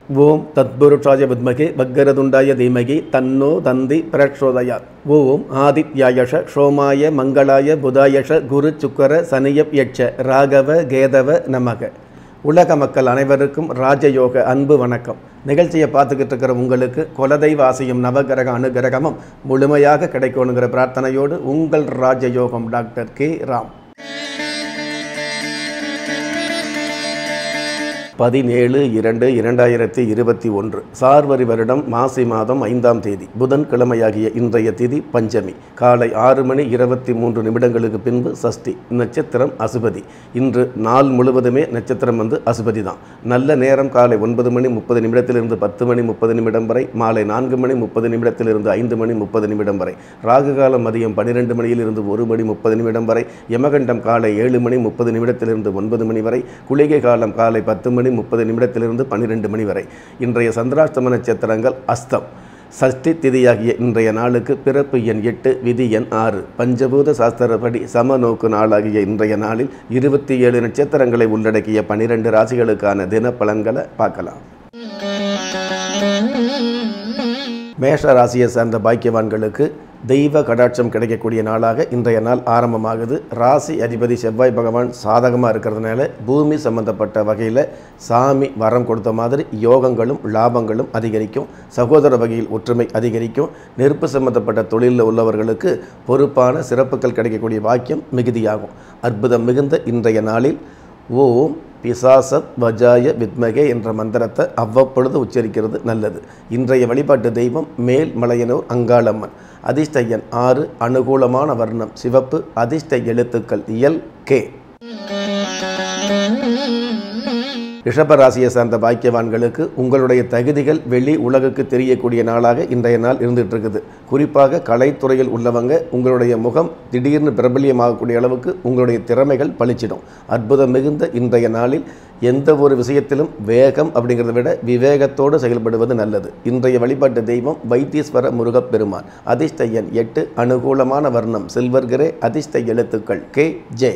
ஓம் தத்புருஷாய வித்மகே வக்கரதுண்டாய தீமகி தன்னோ தந்தி பிரச்சோதயாத் ஓம் ஆதித்யாயஷ சோமாய மங்களாய புதாயஷ குரு சுக்கர சனியப் யட்ச ராகவ கேதவ நமக உலக மக்கள் அனைவருக்கும் ராஜயோக அன்பு வணக்கம் நிகழ்ச்சியை பார்த்துக்கிட்டு இருக்கிற உங்களுக்கு குலதெய்வ ஆசையும் நவகிரக அனுகிரகமும் முழுமையாக கிடைக்கணுங்கிற பிரார்த்தனையோடு உங்கள் ராஜயோகம் டாக்டர் கே ராம் பதினேழு இரண்டு இரண்டாயிரத்தி இருபத்தி ஒன்று சார்வரி வருடம் மாசி மாதம் ஐந்தாம் தேதி புதன்கிழமையாகிய இன்றைய திதி பஞ்சமி காலை ஆறு மணி இருபத்தி மூன்று நிமிடங்களுக்கு பின்பு சஷ்டி நட்சத்திரம் அசுபதி இன்று நாள் முழுவதுமே நட்சத்திரம் வந்து அசுபதி தான் நல்ல நேரம் காலை ஒன்பது மணி முப்பது நிமிடத்திலிருந்து பத்து மணி முப்பது நிமிடம் வரை மாலை நான்கு மணி முப்பது நிமிடத்திலிருந்து ஐந்து மணி முப்பது நிமிடம் வரை ராகு காலம் மதியம் பன்னிரெண்டு மணியிலிருந்து ஒரு மணி முப்பது நிமிடம் வரை யமகண்டம் காலை ஏழு மணி முப்பது நிமிடத்திலிருந்து ஒன்பது மணி வரை குளிகை காலம் காலை பத்து மணி முப்பது நிமிடத்திலிருந்து பன்னிரெண்டு மணி வரை இன்றைய சந்திராஷ்டம நட்சத்திரங்கள் அஸ்தம் சஷ்டி திதியாகிய இன்றைய நாளுக்கு பிறப்பு எண் எட்டு விதி எண் ஆறு பஞ்சபூத சாஸ்திரப்படி சமநோக்கு நாளாகிய இன்றைய நாளில் இருபத்தி ஏழு நட்சத்திரங்களை உள்ளடக்கிய பனிரெண்டு ராசிகளுக்கான தின பலன்களை பார்க்கலாம் மேஷ ராசியை சார்ந்த பாக்கியவான்களுக்கு தெய்வ கடாட்சம் கிடைக்கக்கூடிய நாளாக இன்றைய நாள் ஆரம்பமாகுது ராசி அதிபதி செவ்வாய் பகவான் சாதகமாக இருக்கிறதுனால பூமி சம்பந்தப்பட்ட வகையில் சாமி வரம் கொடுத்த மாதிரி யோகங்களும் லாபங்களும் அதிகரிக்கும் சகோதர வகையில் ஒற்றுமை அதிகரிக்கும் நெருப்பு சம்பந்தப்பட்ட தொழிலில் உள்ளவர்களுக்கு பொறுப்பான சிறப்புகள் கிடைக்கக்கூடிய வாக்கியம் மிகுதியாகும் அற்புதம் மிகுந்த இன்றைய நாளில் ஓம் பிசாசத் வஜாய வித்மகே என்ற மந்திரத்தை அவ்வப்பொழுது உச்சரிக்கிறது நல்லது இன்றைய வழிபாட்டு தெய்வம் மேல் மலையனூர் அங்காளம்மன் அதிர்ஷ்ட எண் ஆறு அனுகூலமான வர்ணம் சிவப்பு அதிர்ஷ்ட எழுத்துக்கள் இயல் கே ரிஷபராசியை சார்ந்த பாக்கியவான்களுக்கு உங்களுடைய தகுதிகள் வெளி உலகுக்கு தெரியக்கூடிய நாளாக இன்றைய நாள் இருந்துகிட்டு இருக்குது குறிப்பாக கலைத்துறையில் உள்ளவங்க உங்களுடைய முகம் திடீர்னு பிரபல்யமாகக்கூடிய அளவுக்கு உங்களுடைய திறமைகள் பளிச்சிடும் அற்புதம் மிகுந்த இன்றைய நாளில் எந்த ஒரு விஷயத்திலும் வேகம் அப்படிங்கிறத விட விவேகத்தோடு செயல்படுவது நல்லது இன்றைய வழிபாட்டு தெய்வம் வைத்தீஸ்வர முருகப் பெருமான் அதிர்ஷ்ட எண் எட்டு அனுகூலமான வர்ணம் சில்வர் கிரே அதிர்ஷ்ட எழுத்துக்கள் கே ஜே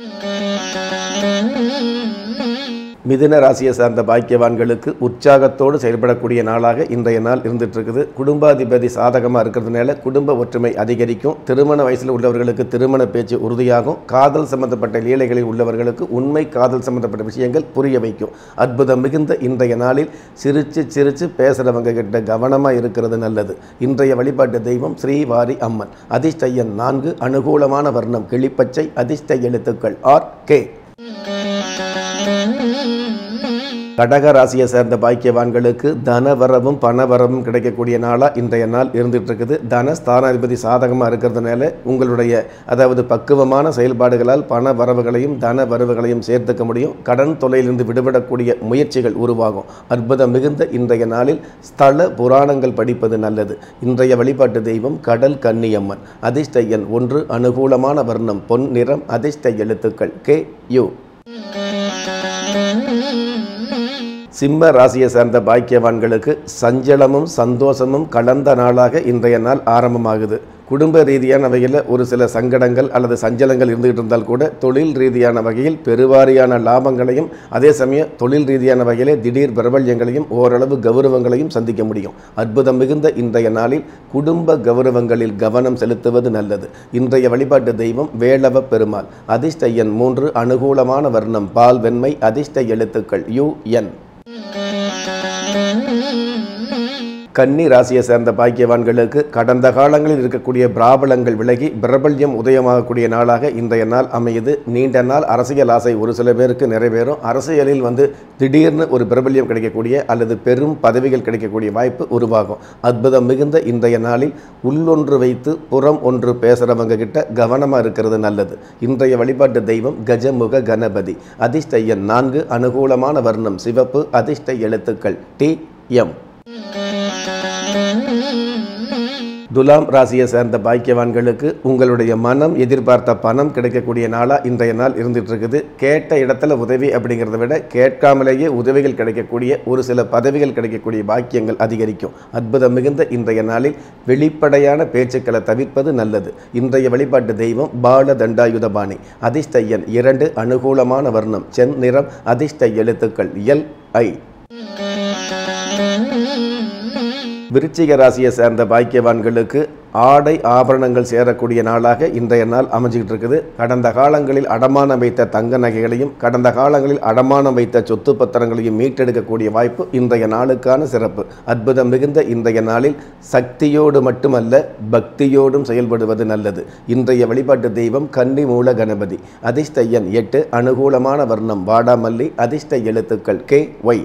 மிதுன ராசியை சார்ந்த பாக்கியவான்களுக்கு உற்சாகத்தோடு செயல்படக்கூடிய நாளாக இன்றைய நாள் இருந்துட்டு இருக்குது குடும்பாதிபதி சாதகமாக இருக்கிறதுனால குடும்ப ஒற்றுமை அதிகரிக்கும் திருமண வயசில் உள்ளவர்களுக்கு திருமண பேச்சு உறுதியாகும் காதல் சம்பந்தப்பட்ட லீலைகளில் உள்ளவர்களுக்கு உண்மை காதல் சம்பந்தப்பட்ட விஷயங்கள் புரிய வைக்கும் அற்புதம் மிகுந்த இன்றைய நாளில் சிரித்து சிரித்து பேசுகிறவங்க கிட்ட கவனமாக இருக்கிறது நல்லது இன்றைய வழிபாட்டு தெய்வம் ஸ்ரீவாரி அம்மன் அதிர்ஷ்ட எண் நான்கு அனுகூலமான வர்ணம் கிளிப்பச்சை அதிர்ஷ்ட எழுத்துக்கள் ஆர் கே கடக ராசியை சேர்ந்த பாக்கியவான்களுக்கு தனவரவும் பணவரவும் கிடைக்கக்கூடிய நாளாக இன்றைய நாள் இருந்துகிட்டு இருக்குது தன ஸ்தானாதிபதி சாதகமாக இருக்கிறதுனால உங்களுடைய அதாவது பக்குவமான செயல்பாடுகளால் பண வரவுகளையும் தன வரவுகளையும் சேர்த்துக்க முடியும் கடன் தொலையிலிருந்து விடுபடக்கூடிய முயற்சிகள் உருவாகும் அற்புதம் மிகுந்த இன்றைய நாளில் ஸ்தல புராணங்கள் படிப்பது நல்லது இன்றைய வழிபாட்டு தெய்வம் கடல் கன்னியம்மன் அதிர்ஷ்ட எண் ஒன்று அனுகூலமான வர்ணம் பொன் நிறம் அதிர்ஷ்ட எழுத்துக்கள் கே யு சிம்ம ராசியை சேர்ந்த பாக்கியவான்களுக்கு சஞ்சலமும் சந்தோஷமும் கலந்த நாளாக இன்றைய நாள் ஆரம்பமாகுது குடும்ப ரீதியான வகையில் ஒரு சில சங்கடங்கள் அல்லது சஞ்சலங்கள் இருந்துகிட்டு இருந்தால் கூட தொழில் ரீதியான வகையில் பெருவாரியான லாபங்களையும் அதே சமயம் தொழில் ரீதியான வகையிலே திடீர் பிரபல்யங்களையும் ஓரளவு கௌரவங்களையும் சந்திக்க முடியும் அற்புதம் மிகுந்த இன்றைய நாளில் குடும்ப கௌரவங்களில் கவனம் செலுத்துவது நல்லது இன்றைய வழிபாட்டு தெய்வம் வேளவ பெருமாள் அதிர்ஷ்ட எண் மூன்று அனுகூலமான வர்ணம் பால் வெண்மை அதிர்ஷ்ட எழுத்துக்கள் யு என் கன்னி ராசியை சேர்ந்த பாக்கியவான்களுக்கு கடந்த காலங்களில் இருக்கக்கூடிய பிராபலங்கள் விலகி பிரபல்யம் உதயமாகக்கூடிய நாளாக இன்றைய நாள் அமையுது நீண்ட நாள் அரசியல் ஆசை ஒரு சில பேருக்கு நிறைவேறும் அரசியலில் வந்து திடீர்னு ஒரு பிரபல்யம் கிடைக்கக்கூடிய அல்லது பெரும் பதவிகள் கிடைக்கக்கூடிய வாய்ப்பு உருவாகும் அற்புதம் மிகுந்த இன்றைய நாளில் உள்ளொன்று வைத்து புறம் ஒன்று பேசுகிறவங்க கிட்ட கவனமாக இருக்கிறது நல்லது இன்றைய வழிபாட்டு தெய்வம் கஜமுக கணபதி அதிர்ஷ்ட எண் நான்கு அனுகூலமான வர்ணம் சிவப்பு அதிர்ஷ்ட எழுத்துக்கள் டி எம் துலாம் ராசியை சேர்ந்த பாக்கியவான்களுக்கு உங்களுடைய மனம் எதிர்பார்த்த பணம் கிடைக்கக்கூடிய நாளாக இன்றைய நாள் இருந்துட்டு இருக்குது கேட்ட இடத்துல உதவி அப்படிங்கிறத விட கேட்காமலேயே உதவிகள் கிடைக்கக்கூடிய ஒரு சில பதவிகள் கிடைக்கக்கூடிய பாக்கியங்கள் அதிகரிக்கும் அற்புதம் மிகுந்த இன்றைய நாளில் வெளிப்படையான பேச்சுக்களை தவிர்ப்பது நல்லது இன்றைய வழிபாட்டு தெய்வம் பால தண்டாயுதபாணி அதிர்ஷ்ட எண் இரண்டு அனுகூலமான வர்ணம் சென் நிறம் அதிர்ஷ்ட எழுத்துக்கள் எல் ஐ விருச்சிக ராசியை சேர்ந்த பாக்கியவான்களுக்கு ஆடை ஆபரணங்கள் சேரக்கூடிய நாளாக இன்றைய நாள் அமைஞ்சிக்கிட்டு இருக்குது கடந்த காலங்களில் அடமானம் வைத்த தங்க நகைகளையும் கடந்த காலங்களில் அடமானம் வைத்த சொத்து பத்திரங்களையும் மீட்டெடுக்கக்கூடிய வாய்ப்பு இன்றைய நாளுக்கான சிறப்பு அற்புதம் மிகுந்த இன்றைய நாளில் சக்தியோடு மட்டுமல்ல பக்தியோடும் செயல்படுவது நல்லது இன்றைய வழிபாட்டு தெய்வம் கன்னி மூல கணபதி அதிர்ஷ்ட எண் எட்டு அனுகூலமான வர்ணம் வாடாமல்லி அதிர்ஷ்ட எழுத்துக்கள் கே ஒய்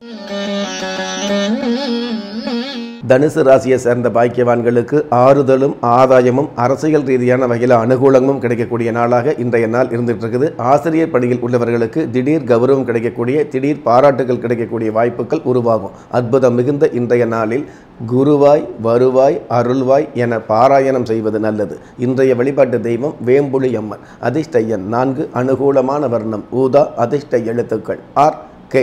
தனுசு ராசியை சேர்ந்த பாக்கியவான்களுக்கு ஆறுதலும் ஆதாயமும் அரசியல் ரீதியான வகையில் அனுகூலமும் கிடைக்கக்கூடிய நாளாக இன்றைய நாள் இருந்துட்டு இருக்குது ஆசிரியர் பணியில் உள்ளவர்களுக்கு திடீர் கௌரவம் கிடைக்கக்கூடிய திடீர் பாராட்டுகள் கிடைக்கக்கூடிய வாய்ப்புகள் உருவாகும் அற்புதம் மிகுந்த இன்றைய நாளில் குருவாய் வருவாய் அருள்வாய் என பாராயணம் செய்வது நல்லது இன்றைய வழிபாட்டு தெய்வம் வேம்புலி அம்மன் அதிர்ஷ்ட எண் நான்கு அனுகூலமான வர்ணம் ஊதா அதிர்ஷ்ட எழுத்துக்கள் ஆர் கே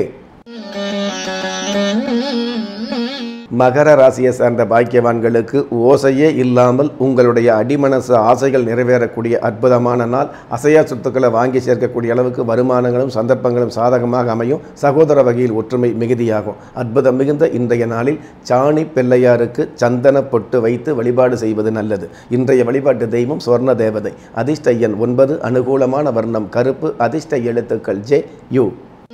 மகர ராசியை சார்ந்த பாக்கியவான்களுக்கு ஓசையே இல்லாமல் உங்களுடைய அடிமனசு ஆசைகள் நிறைவேறக்கூடிய அற்புதமான நாள் அசையா சொத்துக்களை வாங்கி சேர்க்கக்கூடிய அளவுக்கு வருமானங்களும் சந்தர்ப்பங்களும் சாதகமாக அமையும் சகோதர வகையில் ஒற்றுமை மிகுதியாகும் அற்புதம் மிகுந்த இன்றைய நாளில் சாணி பிள்ளையாருக்கு சந்தன பொட்டு வைத்து வழிபாடு செய்வது நல்லது இன்றைய வழிபாட்டு தெய்வம் சொர்ண தேவதை அதிர்ஷ்ட எண் ஒன்பது அனுகூலமான வர்ணம் கருப்பு அதிர்ஷ்ட எழுத்துக்கள் ஜே யு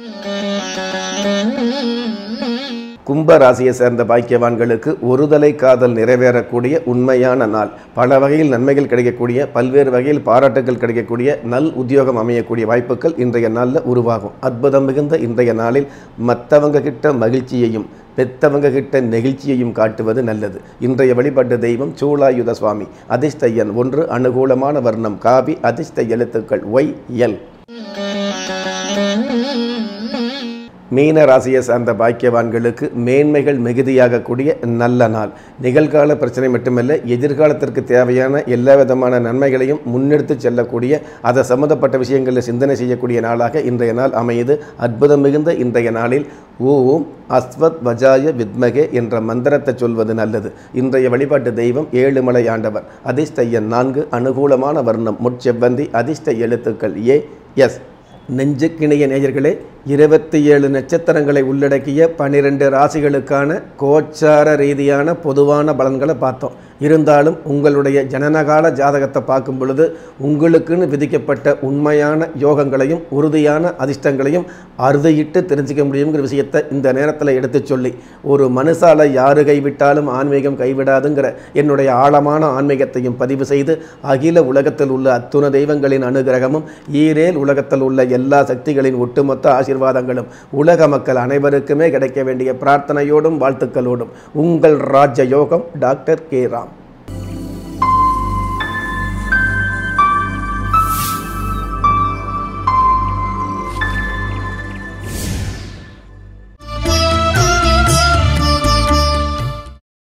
கும்ப ராசியை சேர்ந்த பாக்கியவான்களுக்கு ஒருதலை காதல் நிறைவேறக்கூடிய உண்மையான நாள் பல வகையில் நன்மைகள் கிடைக்கக்கூடிய பல்வேறு வகையில் பாராட்டுகள் கிடைக்கக்கூடிய நல் உத்தியோகம் அமையக்கூடிய வாய்ப்புகள் இன்றைய நாளில் உருவாகும் அற்புதம் மிகுந்த இன்றைய நாளில் மற்றவங்க கிட்ட மகிழ்ச்சியையும் பெத்தவங்க கிட்ட நெகிழ்ச்சியையும் காட்டுவது நல்லது இன்றைய வழிபாட்டு தெய்வம் சூளாயுத சுவாமி அதிர்ஷ்ட எண் ஒன்று அனுகூலமான வர்ணம் காவி அதிர்ஷ்ட எழுத்துக்கள் ஒய் எல் மீன ராசியை சார்ந்த பாக்கியவான்களுக்கு மேன்மைகள் மிகுதியாகக்கூடிய நல்ல நாள் நிகழ்கால பிரச்சனை மட்டுமல்ல எதிர்காலத்திற்கு தேவையான எல்லா விதமான நன்மைகளையும் முன்னெடுத்து செல்லக்கூடிய அதை சம்மந்தப்பட்ட விஷயங்களில் சிந்தனை செய்யக்கூடிய நாளாக இன்றைய நாள் அமையுது அற்புதம் மிகுந்த இன்றைய நாளில் ஓம் அஸ்வத் வஜாய வித்மகே என்ற மந்திரத்தை சொல்வது நல்லது இன்றைய வழிபாட்டு தெய்வம் ஏழுமலை ஆண்டவர் அதிர்ஷ்ட எண் நான்கு அனுகூலமான வர்ணம் முட்செவ்வந்தி அதிர்ஷ்ட எழுத்துக்கள் ஏ எஸ் நெஞ்சுக்கிணைய நேயர்களே இருபத்தி ஏழு நட்சத்திரங்களை உள்ளடக்கிய பன்னிரெண்டு ராசிகளுக்கான கோச்சார ரீதியான பொதுவான பலன்களை பார்த்தோம் இருந்தாலும் உங்களுடைய ஜனனகால ஜாதகத்தை பார்க்கும் பொழுது உங்களுக்குன்னு விதிக்கப்பட்ட உண்மையான யோகங்களையும் உறுதியான அதிர்ஷ்டங்களையும் அறுதியிட்டு தெரிஞ்சுக்க முடியுங்கிற விஷயத்தை இந்த நேரத்தில் எடுத்து சொல்லி ஒரு மனுஷால யாரு கைவிட்டாலும் ஆன்மீகம் கைவிடாதுங்கிற என்னுடைய ஆழமான ஆன்மீகத்தையும் பதிவு செய்து அகில உலகத்தில் உள்ள அத்துண தெய்வங்களின் அனுகிரகமும் ஈரேல் உலகத்தில் உள்ள எல்லா சக்திகளின் ஒட்டுமொத்த ஆசீர்வாதங்களும் உலக மக்கள் அனைவருக்குமே கிடைக்க வேண்டிய பிரார்த்தனையோடும் வாழ்த்துக்களோடும் உங்கள் ராஜ யோகம் டாக்டர் கே ராம்